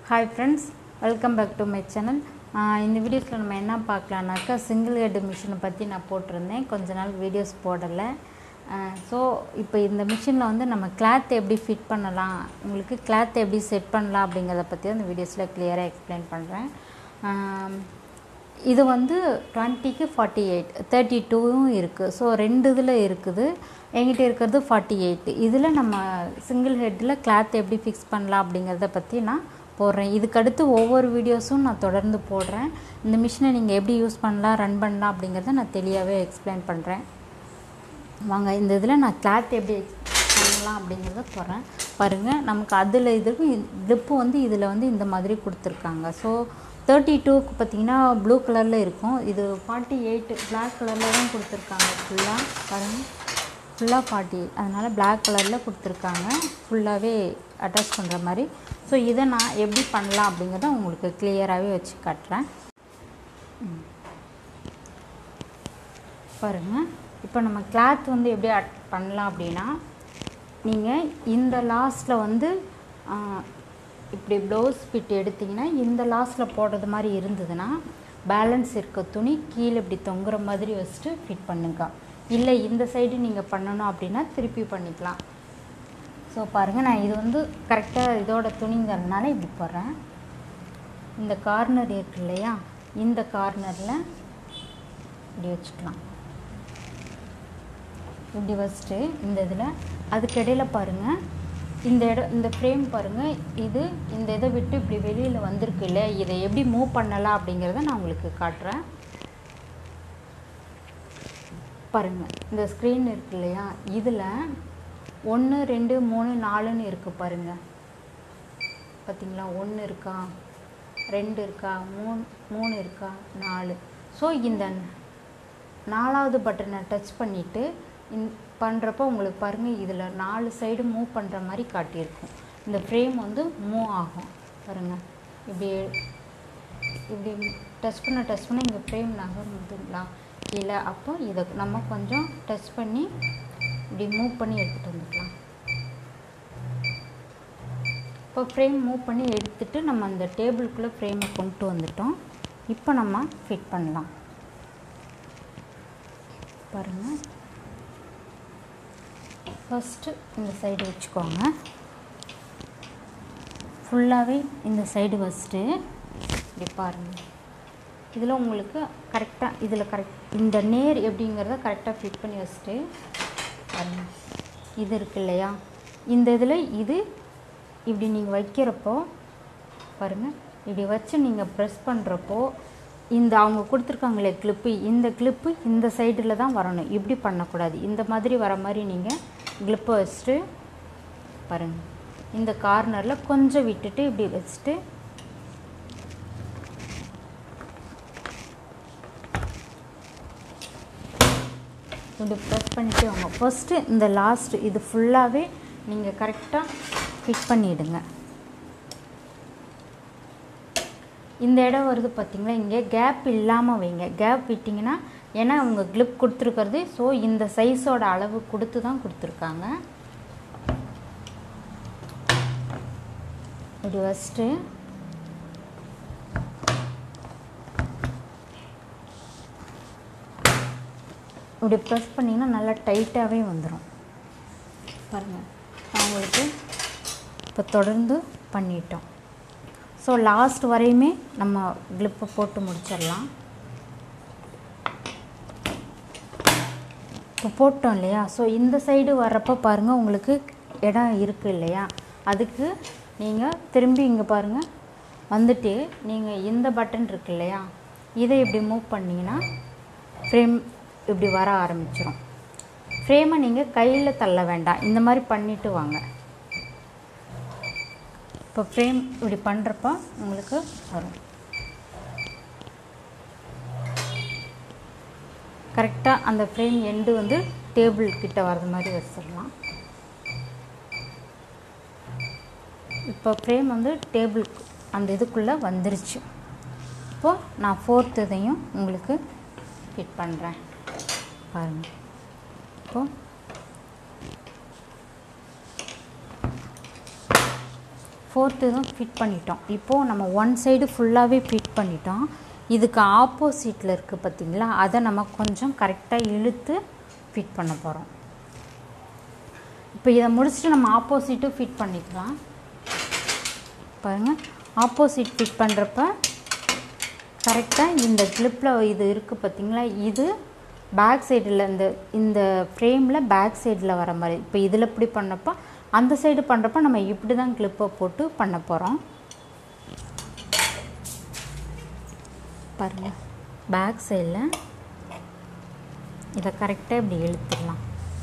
hi friends welcome back to my channel இந்த வீடியோஸில் நம்ம என்ன பார்க்கலான்னாக்கா சிங்கிள் ஹெட் மிஷினை பற்றி நான் போட்டிருந்தேன் கொஞ்ச நாள் வீடியோஸ் போடலை ஸோ இப்போ இந்த மிஷினில் வந்து நம்ம கிளாத் எப்படி ஃபிட் பண்ணலாம் உங்களுக்கு கிளாத் எப்படி செட் பண்ணலாம் அப்படிங்கிறத பற்றி அந்த வீடியோஸில் கிளியராக எக்ஸ்பிளைன் பண்ணுறேன் இது வந்து டுவெண்ட்டிக்கு ஃபார்ட்டி எயிட் தேர்ட்டி டூவும் இருக்குது ஸோ ரெண்டு இதில் இருக்குது என்கிட்ட இருக்கிறது ஃபார்ட்டி எயிட் இதில் நம்ம சிங்கிள் ஹெட்டில் கிளாத் எப்படி ஃபிக்ஸ் பண்ணலாம் அப்படிங்கிறத பற்றி நான் போடுறேன் இதுக்கடுத்து ஒவ்வொரு வீடியோஸும் நான் தொடர்ந்து போடுறேன் இந்த மிஷினை நீங்கள் எப்படி யூஸ் பண்ணலாம் ரன் பண்ணலாம் அப்படிங்கிறத நான் தெளிவாகவே எக்ஸ்பிளைன் பண்ணுறேன் வாங்க இந்த இதில் நான் கிளாத் எப்படி பண்ணலாம் அப்படிங்கிறத போடுறேன் பாருங்கள் நமக்கு அதில் இதுக்கும் க்ளிப்பு வந்து இதில் வந்து இந்த மாதிரி கொடுத்துருக்காங்க ஸோ தேர்ட்டி டூக்கு பார்த்தீங்கன்னா ப்ளூ கலரில் இருக்கும் இது ஃபார்ட்டி எயிட் பிளாக் கலரில் தான் கொடுத்துருக்காங்க ஃபுல்லாக பாருங்கள் ஃபுல்லாக ஃபார்ட்டி எயிட் அதனால் பிளாக் கலரில் கொடுத்துருக்காங்க ஃபுல்லாகவே அட்டாச் பண்ணுற மாதிரி ஸோ இதை நான் எப்படி பண்ணலாம் அப்படிங்கிறத உங்களுக்கு கிளியராகவே வச்சு காட்டுறேன் பாருங்கள் இப்போ நம்ம கிளாத் வந்து எப்படி அட் பண்ணலாம் அப்படின்னா நீங்கள் இந்த லாஸ்ட்டில் வந்து இப்படி ப்ளவுஸ் ஃபிட் எடுத்திங்கன்னா இந்த லாஸ்ட்டில் போடுறது மாதிரி இருந்ததுன்னா பேலன்ஸ் இருக்க துணி கீழே இப்படி தொங்குற மாதிரி வச்சுட்டு ஃபிட் பண்ணுங்க இல்லை இந்த சைடு நீங்கள் பண்ணணும் அப்படின்னா திருப்பி பண்ணிக்கலாம் ஸோ பாருங்கள் நான் இது வந்து கரெக்டாக இதோட துணிங்கிறதுனால இப்படி போடுறேன் இந்த கார்னர் இருக்கு இல்லையா இந்த கார்னரில் இப்படி வச்சுக்கலாம் இப்படி வச்சுட்டு இந்த இதில் அதுக்கு இடையில பாருங்கள் இந்த இடம் இந்த ஃப்ரேம் பாருங்கள் இது இந்த இதை விட்டு இப்படி வெளியில் வந்திருக்கு இல்லை இதை எப்படி மூவ் பண்ணலாம் அப்படிங்கிறத நான் உங்களுக்கு காட்டுறேன் பாருங்கள் இந்த ஸ்க்ரீன் இருக்கு இல்லையா இதில் ஒன்று ரெண்டு மூணு நாலுன்னு இருக்குது பாருங்கள் பார்த்திங்களா ஒன்று இருக்கா ரெண்டு இருக்கா மூணு மூணு இருக்கா நாலு ஸோ இந்த நாலாவது பட்டனை டச் பண்ணிவிட்டு இந் பண்ணுறப்போ உங்களுக்கு பாருங்கள் இதில் நாலு சைடு மூவ் பண்ணுற மாதிரி காட்டியிருக்கும் இந்த ஃப்ரேம் வந்து மூவ் ஆகும் பாருங்கள் இப்படி இப்படி டச் பண்ண டச் பண்ண இங்கே ஃப்ரேம் நகர்ந்துங்களா கீழே அப்போ இதை நம்ம கொஞ்சம் டச் பண்ணி இப்படி மூவ் பண்ணி எடுத்துகிட்டு வந்துக்கலாம் இப்போ ஃப்ரேம் மூவ் பண்ணி எடுத்துகிட்டு நம்ம அந்த டேபிளுக்குள்ளே ஃப்ரேமை கொண்டு வந்துட்டோம் இப்போ நம்ம ஃபிட் பண்ணலாம் பாருங்கள் ஃபஸ்ட்டு இந்த சைடு வச்சுக்கோங்க ஃபுல்லாகவே இந்த சைடு வச்சுட்டு இப்படி பாருங்கள் இதில் உங்களுக்கு கரெக்டாக இதில் கரெக்ட் இந்த நேர் எப்படிங்கிறத கரெக்டாக ஃபிட் பண்ணி வச்சுட்டு பாருங்கள் இது இருக்கு இல்லையா இந்த இதில் இது இப்படி நீங்கள் வைக்கிறப்போ பாருங்கள் இப்படி வச்சு நீங்கள் ப்ரெஸ் பண்ணுறப்போ இந்த அவங்க கொடுத்துருக்காங்களே கிளிப்பு இந்த கிளிப்பு இந்த சைடில் தான் வரணும் இப்படி பண்ணக்கூடாது இந்த மாதிரி வர மாதிரி நீங்கள் கிளிப்பை வச்சுட்டு பாருங்கள் இந்த கார்னரில் கொஞ்சம் விட்டுட்டு இப்படி வச்சுட்டு இப்படி ப்ரெஸ் பண்ணிட்டு வாங்க ஃபஸ்ட்டு இந்த லாஸ்ட் இது ஃபுல்லாகவே நீங்கள் கரெக்டாக ஃபிட் பண்ணிவிடுங்க இந்த இடம் வருது பார்த்திங்களா இங்கே கேப் இல்லாமல் வைங்க கேப் விட்டிங்கன்னா ஏன்னா அவங்க கிளிப் கொடுத்துருக்கிறது ஸோ இந்த சைஸோட அளவு கொடுத்து தான் கொடுத்துருக்காங்க இப்படி வச்சுட்டு இப்படி ப்ரெஸ் பண்ணிங்கன்னா நல்லா டைட்டாகவே வந்துடும் பாருங்கள் அவங்களுக்கு இப்போ தொடர்ந்து பண்ணிட்டோம் ஸோ லாஸ்ட் வரையுமே நம்ம கிளிப்பை போட்டு முடிச்சிடலாம் இப்போ போட்டோம் இல்லையா ஸோ இந்த சைடு வர்றப்போ பாருங்கள் உங்களுக்கு இடம் இருக்குது இல்லையா அதுக்கு நீங்கள் திரும்பி இங்கே பாருங்கள் வந்துட்டு நீங்கள் இந்த பட்டன் இருக்கு இல்லையா இதை இப்படி மூவ் பண்ணிங்கன்னா ஃப்ரேம் இப்படி வர ஆரம்பிச்சிடும் ஃப்ரேமை நீங்கள் கையில் தள்ள வேண்டாம் இந்த மாதிரி பண்ணிவிட்டு வாங்க இப்போ ஃப்ரேம் இப்படி பண்ணுறப்ப உங்களுக்கு வரும் கரெக்டாக அந்த ஃப்ரேம் எண்டு வந்து டேபிள் கிட்ட வர்றது மாதிரி வச்சிடலாம் இப்போ ஃப்ரேம் வந்து டேபிள் அந்த இதுக்குள்ளே வந்துருச்சு இப்போது நான் ஃபோர்த் இதையும் உங்களுக்கு ஃபிட் பண்ணுறேன் பாருங்கள் இப்போது ஃபோர்த்து தான் ஃபிட் பண்ணிட்டோம் இப்போது நம்ம ஒன் சைடு ஃபுல்லாகவே ஃபிட் பண்ணிட்டோம் இதுக்கு ஆப்போசிட்டில் இருக்குது பார்த்தீங்களா அதை நம்ம கொஞ்சம் கரெக்டாக இழுத்து ஃபிட் பண்ண போகிறோம் இப்போ இதை முடிச்சுட்டு நம்ம ஆப்போசிட்டும் ஃபிட் பண்ணிக்கலாம் பாருங்கள் ஆப்போசிட் ஃபிட் பண்ணுறப்ப கரெக்டாக இந்த கிளிப்பில் இது இருக்குது பார்த்தீங்களா இது பேக் சைடில் இந்த இந்த ஃப்ரேமில் பேக் சைடில் வர மாதிரி இப்போ இதில் இப்படி பண்ணப்போ அந்த சைடு பண்ணுறப்ப நம்ம இப்படி தான் கிளிப்பை போட்டு பண்ண போகிறோம் பாருங்கள் பேக் சைடில் இதை கரெக்டாக இப்படி இழுத்துடலாம்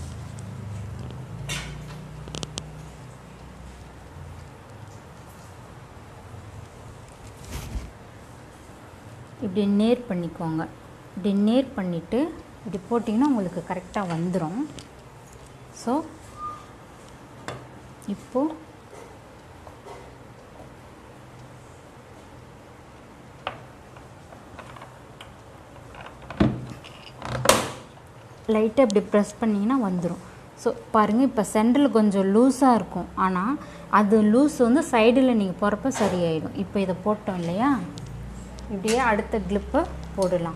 இப்படி நேர் பண்ணிக்கோங்க இப்படி நேர் பண்ணிவிட்டு இப்படி போட்டிங்கன்னா உங்களுக்கு கரெக்டாக வந்துடும் ஸோ இப்போது லைட்டாக இப்படி ப்ரெஸ் பண்ணிங்கன்னா வந்துடும் ஸோ பாருங்கள் இப்போ சென்டரில் கொஞ்சம் லூஸாக இருக்கும் ஆனால் அது லூஸ் வந்து சைடில் நீங்கள் போகிறப்ப சரியாயிடும் இப்போ இதை போட்டோம் இல்லையா இப்படியே அடுத்த கிளிப்பை போடலாம்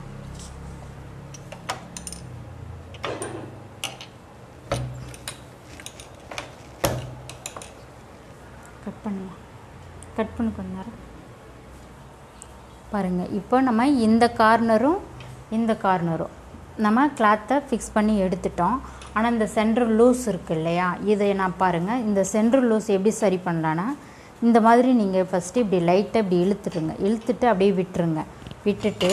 கட் பண்ணலாம் கட் பண்ணு கொஞ்ச நேரம் பாருங்கள் இப்போ நம்ம இந்த கார்னரும் இந்த கார்னரும் நம்ம கிளாத்தை ஃபிக்ஸ் பண்ணி எடுத்துட்டோம் ஆனால் இந்த சென்ட்ரல் லூஸ் இருக்குது இல்லையா இதை நான் பாருங்கள் இந்த சென்ட்ரல் லூஸ் எப்படி சரி பண்ணலான்னா இந்த மாதிரி நீங்கள் ஃபஸ்ட்டு இப்படி லைட்டாக இப்படி இழுத்துடுங்க இழுத்துட்டு அப்படியே விட்டுருங்க விட்டுட்டு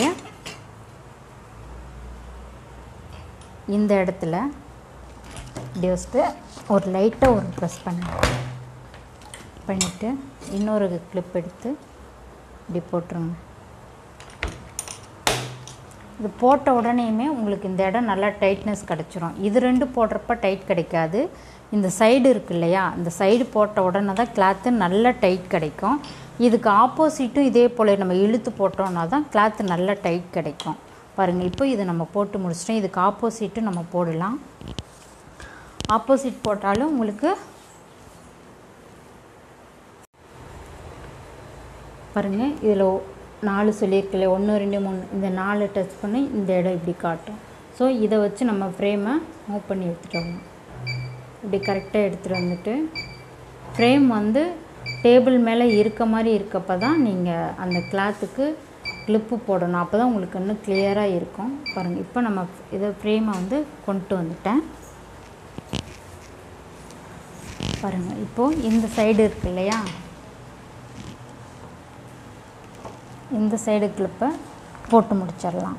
இந்த இடத்துல இப்படி வச்சுட்டு ஒரு லைட்டாக ஒரு ப்ரெஸ் பண்ணுங்க பண்ணிவிட்டு இன்னொரு கிளிப் எடுத்து இப்படி போட்டுருங்க இது போட்ட உடனேயுமே உங்களுக்கு இந்த இடம் நல்லா டைட்னஸ் கிடச்சிரும் இது ரெண்டு போடுறப்ப டைட் கிடைக்காது இந்த சைடு இருக்கு இல்லையா இந்த சைடு போட்ட உடனே தான் கிளாத்து நல்ல டைட் கிடைக்கும் இதுக்கு ஆப்போசிட்டும் இதே போல் நம்ம இழுத்து போட்டோம்னா தான் கிளாத்து நல்ல டைட் கிடைக்கும் பாருங்கள் இப்போ இது நம்ம போட்டு முடிச்சிட்டோம் இதுக்கு ஆப்போசிட்டும் நம்ம போடலாம் ஆப்போசிட் போட்டாலும் உங்களுக்கு பாருங்கள் இதில் நாலு சொல்லியிருக்கல ஒன்று ரெண்டு மூணு இந்த நாலு டச் பண்ணி இந்த இடம் இப்படி காட்டும் ஸோ இதை வச்சு நம்ம ஃப்ரேமை மூவ் பண்ணி எடுத்துகிட்டு வரணும் இப்படி கரெக்டாக எடுத்துகிட்டு வந்துட்டு ஃப்ரேம் வந்து டேபிள் மேலே இருக்க மாதிரி இருக்கப்போ தான் நீங்கள் அந்த கிளாத்துக்கு கிளிப்பு போடணும் அப்போ தான் உங்களுக்கு இன்னும் கிளியராக இருக்கும் பாருங்கள் இப்போ நம்ம இதை ஃப்ரேமை வந்து கொண்டு வந்துட்டேன் பாருங்கள் இப்போது இந்த சைடு இருக்கு இல்லையா இந்த சைடு கிளிப்பை போட்டு முடிச்சிடலாம்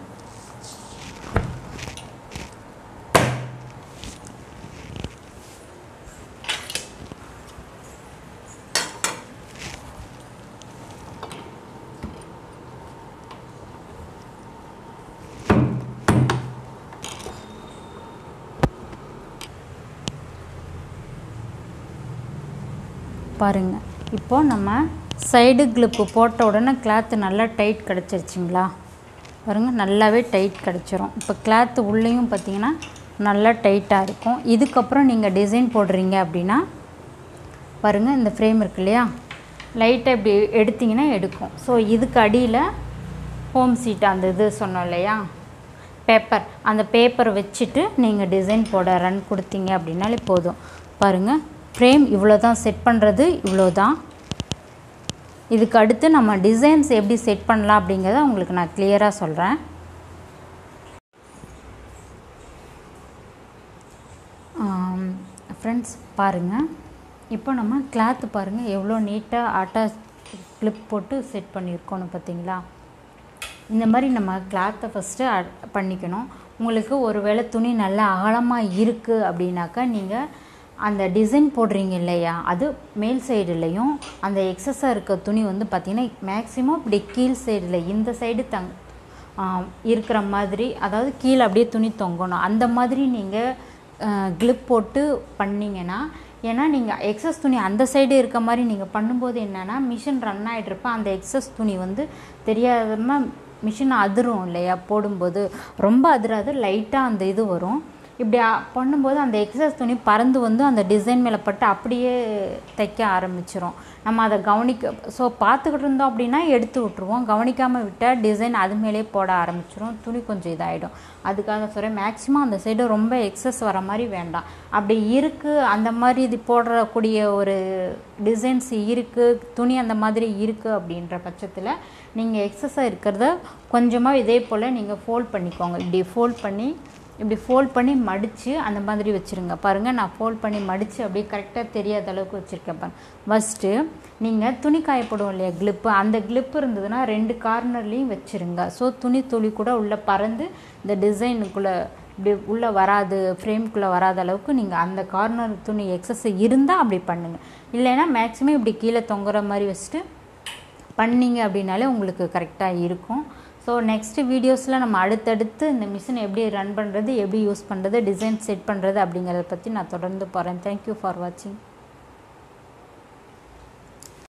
பாருங்கள் இப்போது நம்ம சைடு கிளிப்பு போட்ட உடனே கிளாத்து நல்லா டைட் கிடச்சிருச்சிங்களா பாருங்கள் நல்லாவே டைட் கிடச்சிரும் இப்போ கிளாத்து உள்ளேயும் பார்த்தீங்கன்னா நல்லா டைட்டாக இருக்கும் இதுக்கப்புறம் நீங்கள் டிசைன் போடுறீங்க அப்படின்னா பாருங்கள் இந்த ஃப்ரேம் இருக்கு இல்லையா லைட்டாக இப்படி எடுத்திங்கன்னா எடுக்கும் ஸோ இதுக்கு அடியில் ஹோம் சீட் அந்த இது சொன்னோம் இல்லையா பேப்பர் அந்த பேப்பரை வச்சுட்டு நீங்கள் டிசைன் போட ரன் கொடுத்தீங்க அப்படின்னாலே போதும் பாருங்கள் ஃப்ரேம் இவ்வளோ தான் செட் பண்ணுறது இவ்வளோ தான் இதுக்கு அடுத்து நம்ம டிசைன்ஸ் எப்படி செட் பண்ணலாம் அப்படிங்கிறத உங்களுக்கு நான் கிளியராக சொல்கிறேன் ஃப்ரெண்ட்ஸ் பாருங்கள் இப்போ நம்ம கிளாத்து பாருங்கள் எவ்வளோ நீட்டாக அட்டாச் கிளிப் போட்டு செட் பண்ணியிருக்கோன்னு பார்த்தீங்களா இந்த மாதிரி நம்ம கிளாத்தை ஃபஸ்ட்டு பண்ணிக்கணும் உங்களுக்கு ஒரு வேளை துணி நல்லா அகலமாக இருக்குது அப்படின்னாக்கா நீங்கள் அந்த டிசைன் போடுறீங்க இல்லையா அது மேல் சைடுலேயும் அந்த எக்ஸஸாக இருக்க துணி வந்து பார்த்திங்கன்னா மேக்ஸிமம் இப்படி கீழ் சைடில் இந்த சைடு தங் இருக்கிற மாதிரி அதாவது கீழே அப்படியே துணி தொங்கணும் அந்த மாதிரி நீங்கள் கிளிப் போட்டு பண்ணிங்கன்னா ஏன்னா நீங்கள் எக்ஸஸ் துணி அந்த சைடு இருக்க மாதிரி நீங்கள் பண்ணும்போது என்னென்னா மிஷின் ரன் ஆகிட்ருப்ப அந்த எக்ஸஸ் துணி வந்து தெரியாதமாக மிஷின் அதிரும் இல்லையா போடும்போது ரொம்ப அதிராது லைட்டாக அந்த இது வரும் இப்படி அ- பண்ணும்போது அந்த எக்ஸஸ் துணி பறந்து வந்து அந்த டிசைன் மேலே பட்டு அப்படியே தைக்க ஆரம்பிச்சிரும் நம்ம அதை கவனிக்க ஸோ பார்த்துக்கிட்டு இருந்தோம் அப்படின்னா எடுத்து விட்ருவோம் கவனிக்காமல் விட்டால் டிசைன் அது மேலே போட ஆரம்பிச்சிரும் துணி கொஞ்சம் இதாகிடும் அதுக்காக சொல்கிறேன் மேக்ஸிமம் அந்த சைடு ரொம்ப எக்ஸஸ் வர மாதிரி வேண்டாம் அப்படி இருக்குது அந்த மாதிரி இது போடக்கூடிய ஒரு டிசைன்ஸ் இருக்குது துணி அந்த மாதிரி இருக்குது அப்படின்ற பட்சத்தில் நீங்கள் எக்ஸஸாக இருக்கிறத கொஞ்சமாக இதே போல் நீங்கள் ஃபோல்ட் பண்ணிக்கோங்க இப்படி ஃபோல்ட் பண்ணி இப்படி ஃபோல்ட் பண்ணி மடித்து அந்த மாதிரி வச்சுருங்க பாருங்கள் நான் ஃபோல்ட் பண்ணி மடித்து அப்படியே கரெக்டாக தெரியாத அளவுக்கு வச்சுருக்கேன் பாருங்க ஃபஸ்ட்டு நீங்கள் துணி காயப்படும் இல்லையா கிளிப்பு அந்த கிளிப் இருந்ததுன்னா ரெண்டு கார்னர்லேயும் வச்சுருங்க ஸோ துணி துளி கூட உள்ளே பறந்து இந்த டிசைனுக்குள்ளே இப்படி உள்ளே வராது ஃப்ரேம்குள்ளே வராத அளவுக்கு நீங்கள் அந்த கார்னர் துணி எக்ஸஸ் இருந்தால் அப்படி பண்ணுங்கள் இல்லைன்னா மேக்ஸிமம் இப்படி கீழே தொங்குற மாதிரி வச்சுட்டு பண்ணீங்க அப்படின்னாலே உங்களுக்கு கரெக்டாக இருக்கும் ஸோ நெக்ஸ்ட் வீடியோஸில் நம்ம அடுத்தடுத்து இந்த மிஷின் எப்படி ரன் பண்ணுறது எப்படி யூஸ் பண்ணுறது டிசைன் செட் பண்ணுறது அப்படிங்கிறத பற்றி நான் தொடர்ந்து போகிறேன் தேங்க்யூ ஃபார் வாட்சிங்